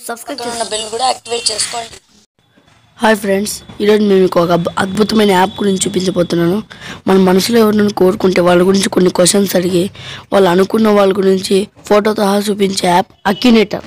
subscribe పక్కన ఉన్న bell కూడా యాక్టివేట్ చేసుకోండి హాయ్ ఫ్రెండ్స్ ఈరోజు నేను మీకు ఒక అద్భు- అద్భుతమైన యాప్ గురించి చూపించబోతున్నాను మన మనసులో ఎవరినైనా కోరుకుంటే వాళ్ళ గురించి కొన్ని క్వశ్చన్స్ అడిగి వాళ్ళు అనుకున్న వాళ్ళ గురించి ఫోటోతో సహా చూపించే యాప్ అక్యునేటర్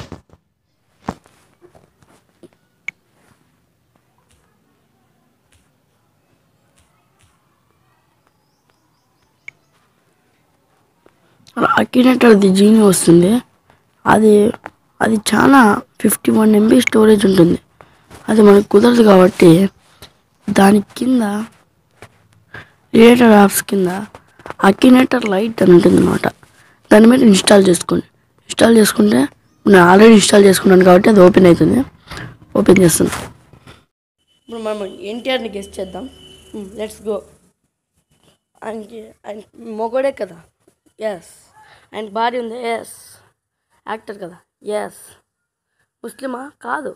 అక్యునేటర్ ది జీని వస్తుంది అది అది చాలా ఫిఫ్టీ వన్ ఎంబీ స్టోరేజ్ ఉంటుంది అది మనకు కుదరదు కాబట్టి దాని కింద రిలేటెడ్ యాప్స్ కింద అక్యునేటర్ లైట్ అని ఉంటుంది అనమాట దాని మీద ఇన్స్టాల్ చేసుకోండి ఇన్స్టాల్ చేసుకుంటే నేను ఆల్రెడీ ఇన్స్టాల్ చేసుకున్నాను కాబట్టి అది ఓపెన్ అవుతుంది ఓపెన్ చేస్తుంది ఇప్పుడు మనం ఎన్టీఆర్ని గెస్ట్ చేద్దాం లెట్స్ గో ఆయనకి ఆయన మొగోడే కదా ఎస్ ఆయన భార్య ఉంది ఎస్ యాక్టర్ కదా ఎస్ ముస్లిమా కాదు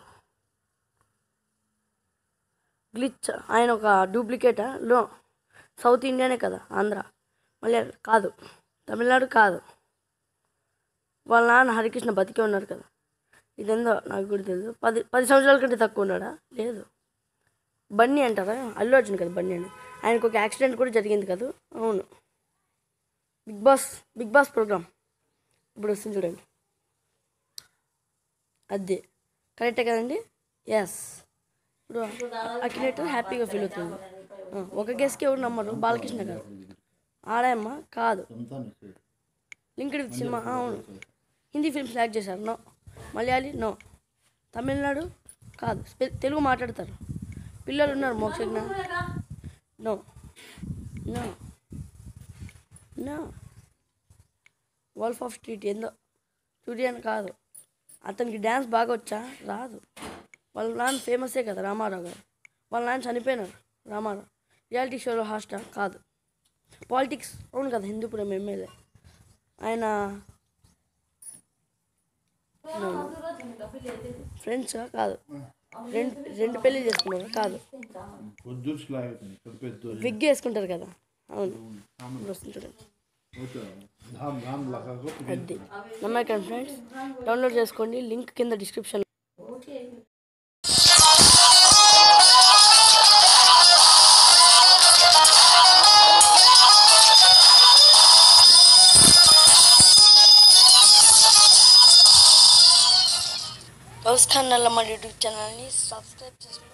గ్లిచ్ ఆయన ఒక డూప్లికేటా లో సౌత్ ఇండియానే కదా ఆంధ్ర మళ్ళీ కాదు తమిళనాడు కాదు వాళ్ళ నాన్న హరికృష్ణ బతికే ఉన్నారు కదా ఇదేందో నాకు కూడా తెలియదు పది పది సంవత్సరాల కంటే తక్కువ ఉన్నాడా లేదు బన్నీ అంటారా అల్లు అర్జున్ కదా బన్నీ అని ఆయనకు ఒక యాక్సిడెంట్ కూడా జరిగింది కదా అవును big boss big boss program ఇప్పుడు వస్తుంది చూడండి అదే కరెక్టే కదండి ఎస్ ఇప్పుడు అక్యునేటర్ హ్యాపీగా ఫీల్ అవుతుంది ఆ, ఒక గెస్ట్కి ఎవరు నమ్మరు బాలకృష్ణ గారు ఆడాయమ్మ కాదు లింక్డ్ విత్ సినిమా ఆ, అవును హిందీ ఫిల్మ్స్ యాక్ట్ చేశారు నో మలయాళీ నో తమిళనాడు కాదు స్పె- తెలుగు మాట్లాడతారు పిల్లలు ఉన్నారు Mokshagna no no no wolf of street ఏందో స్టూడియన్ కాదు అతనికి డ్యాన్స్ బాగా వచ్చా రాదు వాళ్ళ నాన్న ఫేమసే కదా రామారావు గారు వాళ్ళ నాన్న చనిపోయినారు రామారావు రియాలిటీ షోలో హాస్టా కాదు పాలిటిక్స్ అవును కదా హిందూపురం ఎమ్మెల్యే ఆయన ఫ్రెండ్స్ కాదు రెండు రెండు పెళ్లి చేసుకున్నారు కాదు విగ్ వేసుకుంటారు కదా అవును ఇప్పుడు వస్తుంది చూడండి అది నమ్మకం ఫ్రెండ్స్ డౌన్లోడ్ చేసుకోండి లింక్ కింద డిస్క్రిప్షన్ బౌస్ ఖాన్ నల్లమ్మ యూట్యూబ్ ఛానల్ని సబ్స్క్రైబ్ చేసుకోండి